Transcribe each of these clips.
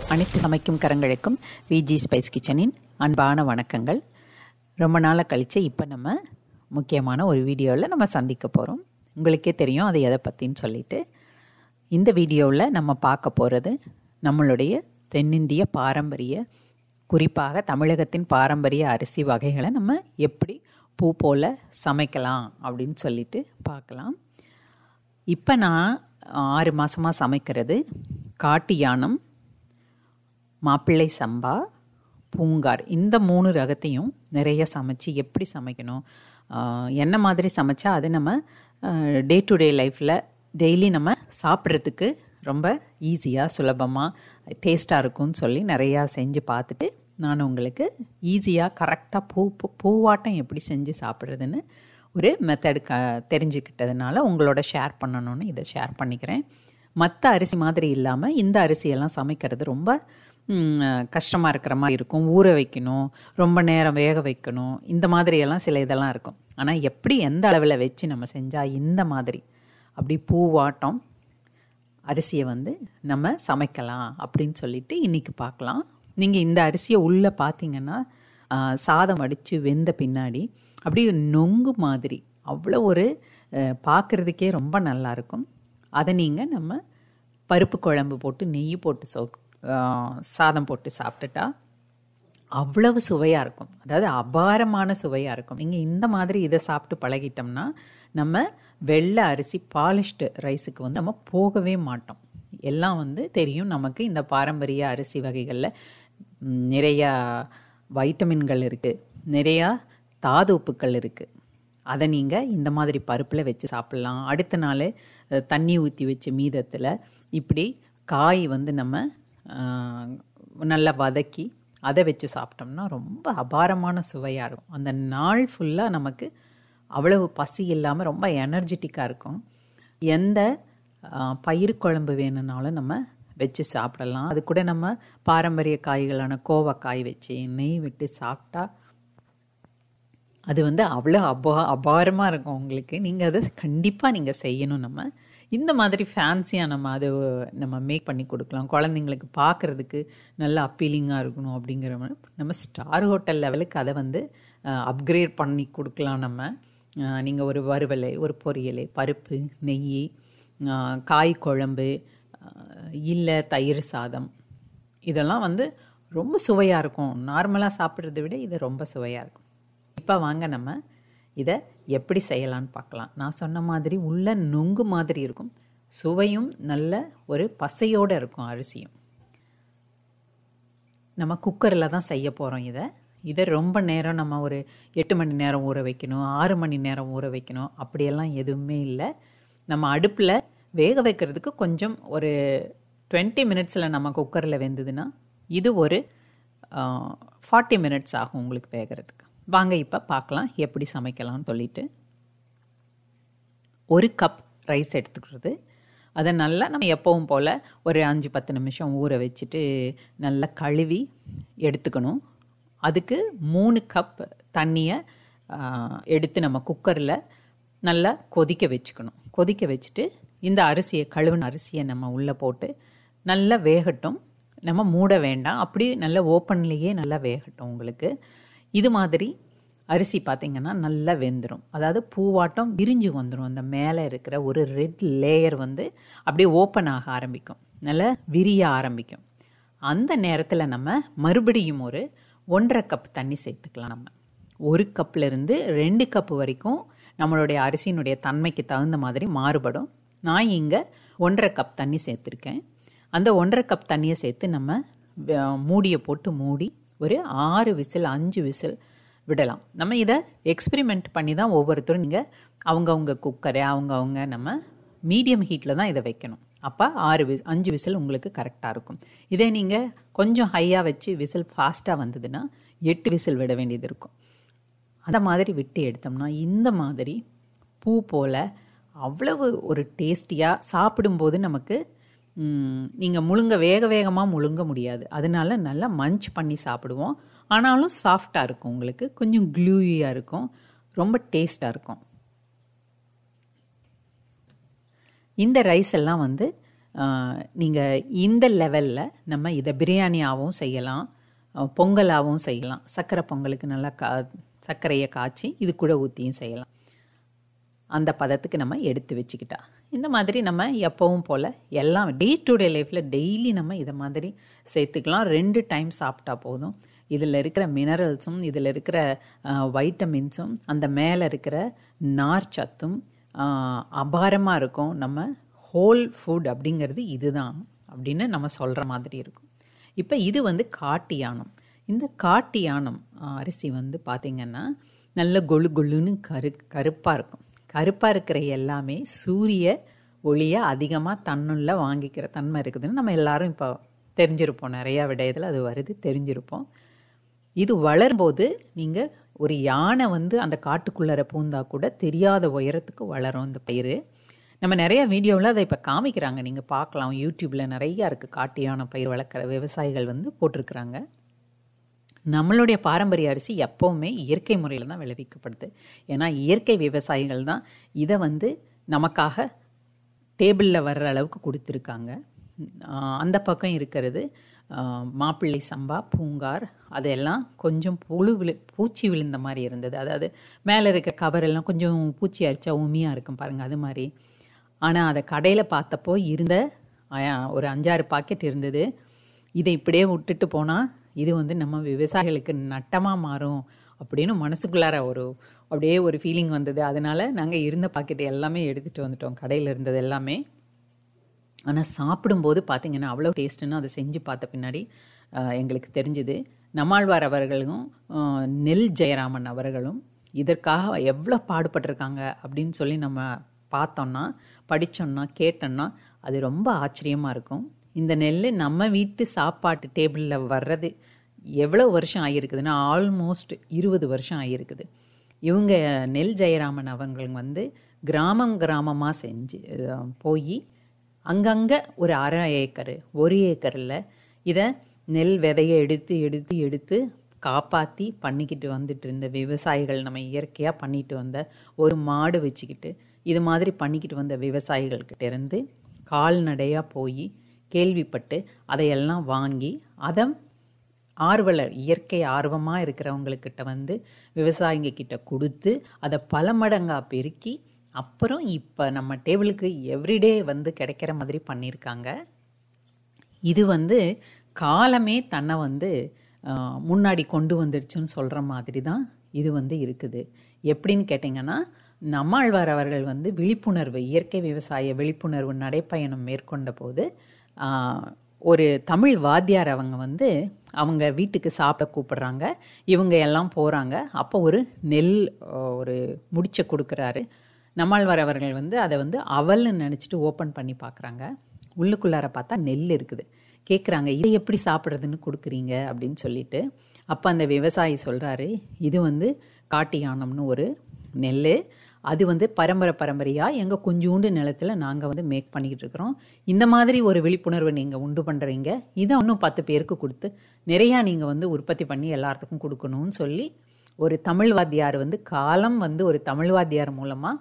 அனைத்து சமைக்கும் கரங்களுக்கும் விஜி ஸ்பைஸ் கிச்சனின் அன்பான வணக்கங்கள் ரொம்ப நாளாக கழித்து இப்போ நம்ம முக்கியமான ஒரு வீடியோவில் நம்ம சந்திக்க போகிறோம் உங்களுக்கே தெரியும் அது எதை பற்றின்னு சொல்லிட்டு இந்த வீடியோவில் நம்ம பார்க்க போகிறது நம்மளுடைய தென்னிந்திய பாரம்பரிய குறிப்பாக தமிழகத்தின் பாரம்பரிய அரிசி வகைகளை நம்ம எப்படி பூ போல் சமைக்கலாம் அப்படின்னு சொல்லிட்டு பார்க்கலாம் இப்போ நான் ஆறு மாதமாக சமைக்கிறது காட்டு யானம் மாப்பிள்ளை சம்பா பூங்கார் இந்த மூணு ரகத்தையும் நிறைய சமைச்சு எப்படி சமைக்கணும் ஆஹ் என்ன மாதிரி சமைச்சா அது நம்ம டே டு டே லைஃப்பில் டெய்லி நம்ம சாப்பிட்றதுக்கு ரொம்ப ஈஸியாக சுலபமாக டேஸ்ட்டாக இருக்கும்னு சொல்லி நிறையா செஞ்சு பார்த்துட்டு நான் உங்களுக்கு ஈஸியாக கரெக்டாக பூ பூ- பூவாட்டம் எப்படி செஞ்சு சாப்பிட்றதுன்னு ஒரு மெத்தடு க தெரிஞ்சுக்கிட்டதுனால உங்களோட ஷேர் பண்ணணும்னு இதை ஷேர் பண்ணிக்கிறேன் மற்ற அரிசி மாதிரி இல்லாமல் இந்த அரிசியெல்லாம் சமைக்கிறது ரொம்ப கஷ்டமாக இருக்கிற மாதிரி இருக்கும் ஊற வைக்கணும் ரொம்ப நேரம் வேக வைக்கணும் இந்த மாதிரியெல்லாம் சில இதெல்லாம் இருக்கும் ஆனால் எப்படி எந்த அளவில் வச்சு நம்ம செஞ்சால் இந்த மாதிரி அப்படி பூவாட்டம் அரிசியை வந்து நம்ம சமைக்கலாம் அப்படின்னு சொல்லிட்டு இன்றைக்கி பார்க்கலாம் நீங்கள் இந்த அரிசியை உள்ளே பார்த்தீங்கன்னா ஆ, சாதம் வடித்து வெந்த பின்னாடி அப்படியே நொங்கு மாதிரி அவ்வளோ ஒரு பார்க்குறதுக்கே ரொம்ப நல்லா இருக்கும் அதை நீங்கள் நம்ம பருப்பு குழம்பு போட்டு நெய் போட்டு சோ ஆ, சாதம் போட்டு சாப்பிட்டுட்டா அவ்வளவு சுவையாக இருக்கும் அதாவது அபாரமான சுவையாக இருக்கும் நீங்கள் இந்த மாதிரி இதை சாப்பிட்டு பழகிட்டோம்னா நம்ம வெள்ளை அரிசி பாலிஷ்டு ரைஸுக்கு வந்து நம்ம போகவே மாட்டோம் எல்லாம் வந்து தெரியும் நமக்கு இந்த பாரம்பரிய அரிசி வகைகளில் ம், நிறையா வைட்டமின்கள் இருக்குது நிறையா தாது உப்புக்கள் இருக்குது அதை நீங்கள் இந்த மாதிரி பருப்பில் வச்சு சாப்பிட்லாம் அடுத்த நாள் அஹ், தண்ணி ஊற்றி வச்சு மீதத்தில் இப்படி காய் வந்து நம்ம ஆஹ், நல்லா வதக்கி அதை வச்சு சாப்பிட்டோம்னா ரொம்ப அபாரமான சுவையாக இருக்கும் அந்த நாள் ஃபுல்லாக நமக்கு அவ்வளவு பசி இல்லாமல் ரொம்ப எனர்ஜெட்டிக்காக இருக்கும் எந்த ஆஹ், பயிர் குழம்பு வேணும்னாலும் நம்ம வச்சு சாப்பிடலாம் அது கூட நம்ம பாரம்பரிய காய்களான கோவக்காய் வச்சு நெய் விட்டு சாப்பிட்டா அது வந்து அவ்வளோ அபா அபாரமாக இருக்கும் உங்களுக்கு நீங்கள் அதை கண்டிப்பாக நீங்கள் செய்யணும் நம்ம இந்த மாதிரி ஃபேன்சியாக நம்ம அதை நம்ம மேக் பண்ணி கொடுக்கலாம் குழந்தைங்களுக்கு பார்க்குறதுக்கு நல்ல அப்பீலிங்காக இருக்கணும் அப்படிங்கிற மாதிரி நம்ம ஸ்டார் ஹோட்டல் லெவலுக்கு அதை வந்து அப்கிரேட் பண்ணி கொடுக்கலாம் நம்ம நீங்கள் ஒரு வறுவலை ஒரு பொரியல் பருப்பு நெய் அஹ், காய் குழம்பு இல்லை தயிர் சாதம் இதெல்லாம் வந்து ரொம்ப சுவையாக இருக்கும் நார்மலாக சாப்பிட்றத விட இது ரொம்ப சுவையாக இருக்கும் இப்போ வாங்க நம்ம இதை எப்படி செய்யலான்னு பார்க்கலாம் நான் சொன்ன மாதிரி உள்ள நொங்கு மாதிரி இருக்கும் சுவையும் நல்ல ஒரு பசையோடு இருக்கும் அரிசியும் நம்ம குக்கரில் தான் செய்ய போகிறோம் இதை இதை ரொம்ப நேரம் நம்ம ஒரு எட்டு மணி நேரம் ஊற வைக்கணும் ஆறு மணி நேரம் ஊற வைக்கணும் அப்படியெல்லாம் எதுவுமே இல்லை நம்ம அடுப்பில் வேக வைக்கிறதுக்கு கொஞ்சம் ஒரு டுவெண்ட்டி மினிட்ஸில் நம்ம குக்கரில் வெந்ததுன்னா இது ஒரு ஃபார்ட்டி மினிட்ஸ் ஆகும் உங்களுக்கு வேகிறதுக்கு வாங்க இப்போ பார்க்கலாம் எப்படி சமைக்கலாம்னு சொல்லிட்டு ஒரு கப் ரைஸ் எடுத்துக்கிறது அதை நல்லா நம்ம எப்பவும் போல் ஒரு அஞ்சு பத்து நிமிஷம் ஊற வச்சுட்டு நல்லா கழுவி எடுத்துக்கணும் அதுக்கு மூணு கப் தண்ணியை ஆ, எடுத்து நம்ம குக்கரில் நல்லா கொதிக்க வச்சுக்கணும் கொதிக்க வச்சுட்டு இந்த அரிசியை கழுவின அரிசியை நம்ம உள்ளே போட்டு நல்லா வேகட்டும் நம்ம மூட வேண்டாம் அப்படியே நல்லா ஓப்பன்லேயே நல்லா வேகட்டும் உங்களுக்கு இது மாதிரி அரிசி பார்த்திங்கன்னா நல்லா வெந்துடும் அதாவது பூவாட்டம் விரிஞ்சு வந்துடும் அந்த மேலே இருக்கிற ஒரு ரெட் லேயர் வந்து அப்படியே ஓப்பன் ஆக ஆரம்பிக்கும் நல்லா விரிய ஆரம்பிக்கும் அந்த நேரத்தில் நம்ம மறுபடியும் ஒரு ஒன்றரை கப் தண்ணி சேர்த்துக்கலாம் நம்ம ஒரு கப்லேருந்து ரெண்டு கப் வரைக்கும் நம்மளுடைய அரிசியினுடைய தன்மைக்கு தகுந்த மாதிரி மாறுபடும் நான் இங்கே ஒன்றரை கப் தண்ணி சேர்த்துருக்கேன் அந்த ஒன்றரை கப் தண்ணியை சேர்த்து நம்ம வ- மூடியை போட்டு மூடி ஒரு ஆறு விசில் அஞ்சு விசில் விடலாம் நம்ம இதை எக்ஸ்பெரிமெண்ட் பண்ணி தான் ஒவ்வொருத்தரும் நீங்கள் அவங்கவுங்க குக்கரை அவங்கவுங்க நம்ம மீடியம் ஹீட்டில் தான் இதை வைக்கணும் அப்போ ஆறு வி அஞ்சு விசில் உங்களுக்கு கரெக்டாக இருக்கும் இதே நீங்கள் கொஞ்சம் ஹையாக வச்சு விசில் ஃபாஸ்ட்டாக வந்ததுன்னா எட்டு விசில் விட வேண்டியது இருக்கும் அந்த மாதிரி விட்டு எடுத்தோம்னா இந்த மாதிரி பூ போல் அவ்வளவு ஒரு டேஸ்டியாக சாப்பிடும்போது நமக்கு நீங்கள் முழுங்க வேக வேகமாக முழுங்க முடியாது அதனால நல்லா மஞ்ச் பண்ணி சாப்பிடுவோம் ஆனாலும் சாஃப்டாக இருக்கும் உங்களுக்கு கொஞ்சம் க்ளூவியாக இருக்கும் ரொம்ப டேஸ்ட்டாக இருக்கும் இந்த ரைஸ் எல்லாம் வந்து நீங்கள் இந்த லெவலில் நம்ம இதை பிரியாணியாகவும் செய்யலாம் அஹ், பொங்கலாகவும் செய்யலாம் சர்க்கரை பொங்கலுக்கு நல்லா கா சர்க்கரையை காய்ச்சி இது கூட ஊற்றியும் செய்யலாம் அந்த பதத்துக்கு நம்ம எடுத்து வச்சுக்கிட்டா இந்த மாதிரி நம்ம எப்பவும் போல் எல்லாம் டே டு டே லைஃப்பில் டெய்லி நம்ம இதை மாதிரி சேர்த்துக்கலாம் ரெண்டு டைம் சாப்பிட்டா போதும் இதில் இருக்கிற மினரல்ஸும் இதில் இருக்கிற வைட்டமின்ஸும் அந்த மேலே இருக்கிற நார் சத்தும் அபாரமாக இருக்கும் நம்ம ஹோல் ஃபுட் அப்படிங்கிறது இதுதான் அப்படின்னு நம்ம சொல்கிற மாதிரி இருக்கும் இப்போ இது வந்து காட்டு யானம் இந்த காட்டு யானம் ஆ, அரிசி வந்து பார்த்திங்கன்னா நல்ல கொழு கொழுன்னு கரு கருப்பாக இருக்கும் கருப்பாக இருக்கிற எல்லாமே சூரிய ஒளியை அதிகமாக தன்னுள்ள வாங்கிக்கிற தன்மை இருக்குதுன்னு நம்ம எல்லாரும் இப்போ தெரிஞ்சிருப்போம் நிறையா விடயத்தில் அது வருது தெரிஞ்சிருப்போம் இது வளரும்போது நீங்கள் ஒரு யானை வந்து அந்த காட்டுக்குள்ளர பூந்தா கூட தெரியாத உயரத்துக்கு வளரும் இந்த பயிர் நம்ம நிறைய வீடியோவில் அதை இப்போ காமிக்கிறாங்க நீங்கள் பார்க்கலாம் யூடியூப்பில் நிறையா இருக்குது காட்டு யானை பயிர் வளர்க்குற விவசாயிகள் வந்து போட்டிருக்கிறாங்க நம்மளுடைய பாரம்பரிய அரிசி எப்போவுமே இயற்கை முறையில் தான் விளைவிக்கப்படுது ஏன்னா இயற்கை விவசாயிகள் தான் இதை வந்து நமக்காக டேபிளில் வர்ற அளவுக்கு கொடுத்துருக்காங்க ஆஹ் அந்த பக்கம் இருக்கிறது ஆஹ் மாப்பிள்ளை சம்பா பூங்கார் அதெல்லாம் கொஞ்சம் புழு விழு பூச்சி விழுந்த மாதிரி இருந்தது அதாவது மேலே இருக்க கவர் எல்லாம் கொஞ்சம் பூச்சி அரிச்சா உமியாக இருக்கும் பாருங்கள் அது மாதிரி ஆனால் அதை கடையில் பார்த்தப்போ இருந்த ஆஹ் ஒரு அஞ்சாறு பாக்கெட் இருந்தது இதை இப்படியே விட்டுட்டு போனால் இது வந்து நம்ம விவசாயிகளுக்கு நட்டமாக மாறும் அப்படின்னு மனசுக்குள்ளார ஒரு அப்படியே ஒரு ஃபீலிங் வந்தது அதனால் நாங்கள் இருந்த பாக்கெட் எல்லாமே எடுத்துகிட்டு வந்துட்டோம் கடையில் இருந்தது எல்லாமே ஆனால் சாப்பிடும்போது பார்த்தீங்கன்னா அவ்வளோ டேஸ்ட்டுன்னு அதை செஞ்சு பார்த்த பின்னாடி ஆஹ், எங்களுக்கு தெரிஞ்சுது நம்மாழ்வார் அவர்களும் ஆஹ், நெல் ஜெயராமன் அவர்களும் இதற்காக எவ்வளோ பாடுபட்டிருக்காங்க அப்படின்னு சொல்லி நம்ம பார்த்தோம்னா படித்தோம்னா கேட்டோம்னா அது ரொம்ப ஆச்சரியமாக இருக்கும் இந்த நெல் நம்ம வீட்டு சாப்பாட்டு டேபிளில் வர்றது எவ்வளோ வருஷம் ஆகியிருக்குதுன்னா ஆல்மோஸ்ட் இருபது வருஷம் ஆகியிருக்குது இவங்க நெல் ஜெயராமன் அவங்க வந்து கிராமம் கிராமமாக செஞ்சு போய் அங்கங்கே ஒரு அரை ஏக்கரு ஒரு ஏக்கரில் இதை நெல் விதையை எடுத்து எடுத்து எடுத்து காப்பாற்றி பண்ணிக்கிட்டு வந்துட்டு இருந்த விவசாயிகள் நம்ம இயற்கையாக பண்ணிட்டு வந்த ஒரு மாடு வச்சுக்கிட்டு இது மாதிரி பண்ணிக்கிட்டு வந்த விவசாயிகள்கிட்ட இருந்து கால்நடையாக போய் கேள்விப்பட்டு அதையெல்லாம் வாங்கி அதை ஆர்வலர் இயற்கை ஆர்வமாக இருக்கிறவங்கக்கிட்ட வந்து விவசாயிங்க கிட்ட கொடுத்து அதை பல மடங்காக பெருக்கி அப்புறம் இப்போ நம்ம டேபிளுக்கு எவ்ரிடே வந்து கிடைக்கிற மாதிரி பண்ணியிருக்காங்க இது வந்து காலமே தன்னை வந்து ஆஹ், முன்னாடி கொண்டு வந்துடுச்சுன்னு சொல்கிற மாதிரி தான் இது வந்து இருக்குது எப்படின்னு கேட்டிங்கன்னா நம்மாழ்வார் அவர்கள் வந்து விழிப்புணர்வு இயற்கை விவசாய விழிப்புணர்வு நடைப்பயணம் மேற்கொண்ட போது ஆஹ், ஒரு தமிழ் வாத்தியார் அவங்க வந்து அவங்க வீட்டுக்கு சாப்பிட கூப்பிடுறாங்க இவங்க எல்லாம் போகிறாங்க அப்போ ஒரு நெல் ஆஹ், ஒரு முடிச்ச கொடுக்குறாரு நம்மாழ்வார் அவர்கள் வந்து அதை வந்து அவல்னு நினச்சிட்டு ஓப்பன் பண்ணி பார்க்குறாங்க உள்ளுக்குள்ளார பார்த்தா நெல் இருக்குது கேட்குறாங்க இதை எப்படி சாப்பிட்றதுன்னு கொடுக்குறீங்க அப்படின்னு சொல்லிட்டு அப்போ அந்த விவசாயி சொல்கிறாரு இது வந்து காட்டு யானம்னு ஒரு நெல் அது வந்து பரம்பரை பரம்பரையாக எங்கள் கொஞ்சூண்டு நிலத்தில் நாங்கள் வந்து மேக் பண்ணிக்கிட்டு இருக்கிறோம் இந்த மாதிரி ஒரு விழிப்புணர்வை நீங்கள் உண்டு பண்ணுறீங்க இதை இன்னும் பத்து பேருக்கு கொடுத்து நிறையா நீங்கள் வந்து உற்பத்தி பண்ணி எல்லாத்துக்கும் கொடுக்கணும்னு சொல்லி ஒரு தமிழ் வாத்தியார் வந்து காலம் வந்து ஒரு தமிழ் வாத்தியார் மூலமாக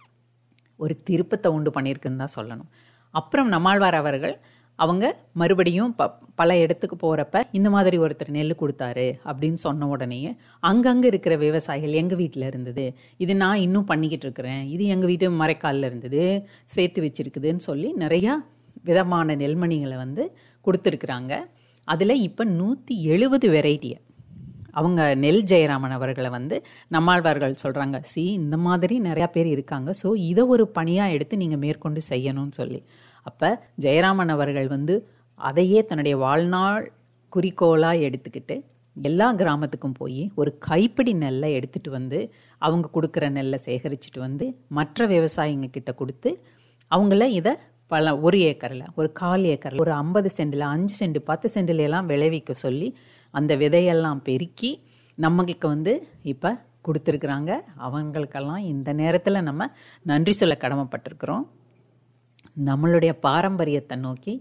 ஒரு திருப்பத்தை உண்டு பண்ணியிருக்குன்னு தான் சொல்லணும் அப்புறம் நம்மாழ்வார் அவர்கள் அவங்க மறுபடியும் ப பல இடத்துக்கு போகிறப்ப இந்த மாதிரி ஒருத்தர் நெல் கொடுத்தாரு அப்படின்னு சொன்ன உடனேயே அங்கங்கே இருக்கிற விவசாயிகள் எங்கள் வீட்டில் இருந்தது இது நான் இன்னும் பண்ணிக்கிட்டு இருக்கிறேன் இது எங்கள் வீட்டு மரைக்காலில் இருந்தது சேர்த்து வச்சிருக்குதுன்னு சொல்லி நிறையா விதமான நெல்மணிகளை வந்து கொடுத்துருக்குறாங்க அதில் இப்போ நூற்றி எழுபது வெரைட்டியை அவங்க நெல் ஜெயராமன் அவர்களை வந்து நம்மாழ்வார்கள் சொல்கிறாங்க சி இந்த மாதிரி நிறையா பேர் இருக்காங்க ஸோ இதை ஒரு பணியாக எடுத்து நீங்கள் மேற்கொண்டு செய்யணும்னு சொல்லி அப்போ ஜெயராமன் அவர்கள் வந்து அதையே தன்னுடைய வாழ்நாள் குறிக்கோளாக எடுத்துக்கிட்டு எல்லா கிராமத்துக்கும் போய் ஒரு கைப்பிடி நெல்லை எடுத்துகிட்டு வந்து அவங்க கொடுக்குற நெல்லை சேகரிச்சுட்டு வந்து மற்ற விவசாயிங்க கிட்ட கொடுத்து அவங்கள இதை பல ஒரு ஏக்கரில் ஒரு கால் ஏக்கரில் ஒரு ஐம்பது சென்டில் அஞ்சு சென்ட் பத்து சென்டில் எல்லாம் விளைவிக்க சொல்லி அந்த விதையெல்லாம் பெருக்கி நம்மளுக்கு வந்து இப்போ கொடுத்துருக்குறாங்க அவங்களுக்கெல்லாம் இந்த நேரத்தில் நம்ம நன்றி சொல்ல கடமைப்பட்டிருக்கிறோம் நம்மளுடைய பாரம்பரியத்தை நோக்கி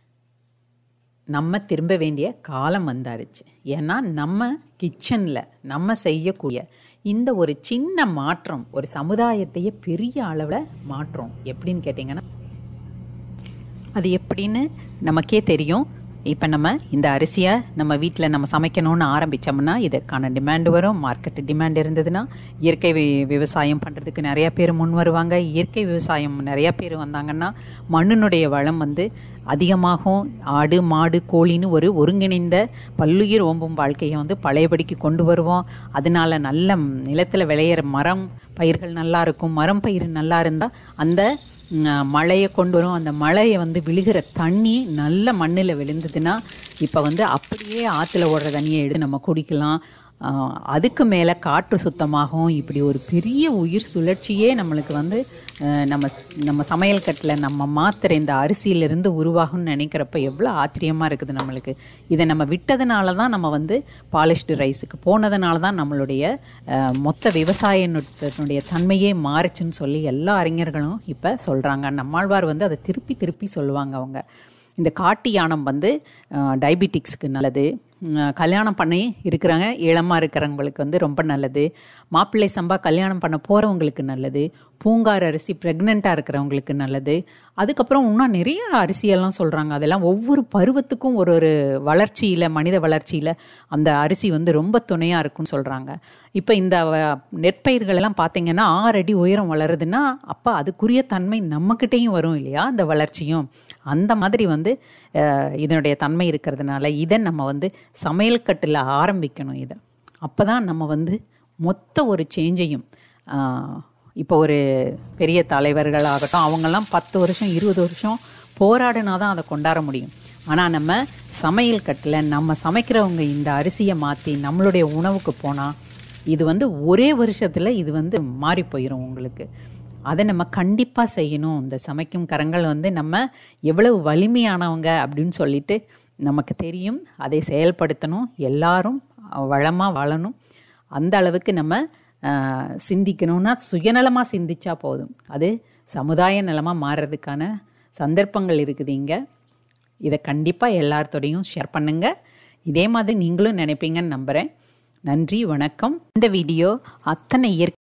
நம்ம திரும்ப வேண்டிய காலம் வந்தாருச்சு ஏன்னா நம்ம கிச்சனில் நம்ம செய்யக்கூடிய இந்த ஒரு சின்ன மாற்றம் ஒரு சமுதாயத்தையே பெரிய அளவில் மாற்றம் எப்படின்னு கேட்டிங்கன்னா அது எப்படின்னு நமக்கே தெரியும் இப்போ நம்ம இந்த அரிசியை நம்ம வீட்டில் நம்ம சமைக்கணும்னு ஆரம்பித்தோம்னா இதற்கான டிமாண்ட் வரும் மார்க்கெட் டிமாண்ட் இருந்ததுன்னா இயற்கை வி விவசாயம் பண்ணுறதுக்கு நிறைய பேர் முன் வருவாங்க இயற்கை விவசாயம் நிறைய பேர் வந்தாங்கன்னா மண்ணினுடைய வளம் வந்து அதிகமாகும் ஆடு மாடு கோழின்னு ஒரு ஒருங்கிணைந்த பல்லுயிர் ஓம்பும் வாழ்க்கையை வந்து பழையபடிக்கு கொண்டு வருவோம் அதனால நல்ல நிலத்தில் விளையிற மரம் பயிர்கள் நல்லா இருக்கும் மரம் பயிர் நல்லா இருந்தால் அந்த மழையை கொண்டு வரும் அந்த மழையை வந்து விழுகிற தண்ணி நல்ல மண்ணில் விழுந்ததுன்னா இப்போ வந்து அப்படியே ஆற்றுல ஓடுற தண்ணியை எடுத்து நம்ம குடிக்கலாம் அதுக்கு மேலே காற்று சுத்தமாகும் இப்படி ஒரு பெரிய உயிர் சுழற்சியே நம்மளுக்கு வந்து நம்ம நம்ம சமையல் கட்டில் நம்ம மாத்திரை இந்த அரிசியிலிருந்து உருவாகும்னு நினைக்கிறப்ப எவ்வளோ ஆச்சரியமாக இருக்குது நம்மளுக்கு இதை நம்ம விட்டதுனால தான் நம்ம வந்து பாலிஷ்டு ரைஸுக்கு போனதுனால தான் நம்மளுடைய மொத்த விவசாய நுட்பத்தினுடைய தன்மையே மாறுச்சுன்னு சொல்லி எல்லா அறிஞர்களும் இப்போ சொல்கிறாங்க நம்மாழ்வார் வந்து அதை திருப்பி திருப்பி சொல்லுவாங்க அவங்க இந்த காட்டு யானம் வந்து டயபிட்டிக்ஸ்க்கு நல்லது கல்யாணம் பண்ணி இருக்கிறாங்க இளமாக இருக்கிறவங்களுக்கு வந்து ரொம்ப நல்லது மாப்பிள்ளை சம்பா கல்யாணம் பண்ண போகிறவங்களுக்கு நல்லது பூங்கார் அரிசி ப்ரெக்னெண்ட்டாக இருக்கிறவங்களுக்கு நல்லது அதுக்கப்புறம் இன்னும் நிறைய அரிசியெல்லாம் சொல்கிறாங்க அதெல்லாம் ஒவ்வொரு பருவத்துக்கும் ஒரு ஒரு வளர்ச்சியில் மனித வளர்ச்சியில் அந்த அரிசி வந்து ரொம்ப துணையாக இருக்கும்னு சொல்கிறாங்க இப்போ இந்த நெற்பயிர்கள் எல்லாம் பார்த்திங்கன்னா ஆறு அடி உயரம் வளருதுன்னா அப்போ அதுக்குரிய தன்மை நம்மக்கிட்டேயும் வரும் இல்லையா அந்த வளர்ச்சியும் அந்த மாதிரி வந்து இதனுடைய தன்மை இருக்கிறதுனால இதை நம்ம வந்து சமையல் கட்டில் ஆரம்பிக்கணும் இதை அப்போ தான் நம்ம வந்து மொத்த ஒரு சேஞ்சையும் இப்போ ஒரு பெரிய தலைவர்கள் ஆகட்டும் அவங்கெல்லாம் பத்து வருஷம் இருபது வருஷம் போராடினா தான் அதை கொண்டாட முடியும் ஆனால் நம்ம சமையல் கட்டில் நம்ம சமைக்கிறவங்க இந்த அரிசியை மாற்றி நம்மளுடைய உணவுக்கு போனால் இது வந்து ஒரே வருஷத்தில் இது வந்து மாறி போயிடும் உங்களுக்கு அதை நம்ம கண்டிப்பாக செய்யணும் இந்த சமைக்கும் கரங்கள் வந்து நம்ம எவ்வளவு வலிமையானவங்க அப்படின்னு சொல்லிட்டு நமக்கு தெரியும் அதை செயல்படுத்தணும் எல்லாரும் வளமாக வாழணும் அந்த அளவுக்கு நம்ம சிந்திக்கணும்னா சுயநலமாக சிந்திச்சா போதும் அது சமுதாய நலமாக மாறுறதுக்கான சந்தர்ப்பங்கள் இருக்குது இங்கே இதை கண்டிப்பாக எல்லார்த்தோடையும் ஷேர் பண்ணுங்கள் இதே மாதிரி நீங்களும் நினைப்பீங்கன்னு நம்புகிறேன் நன்றி வணக்கம் இந்த வீடியோ அத்தனை இயற்கை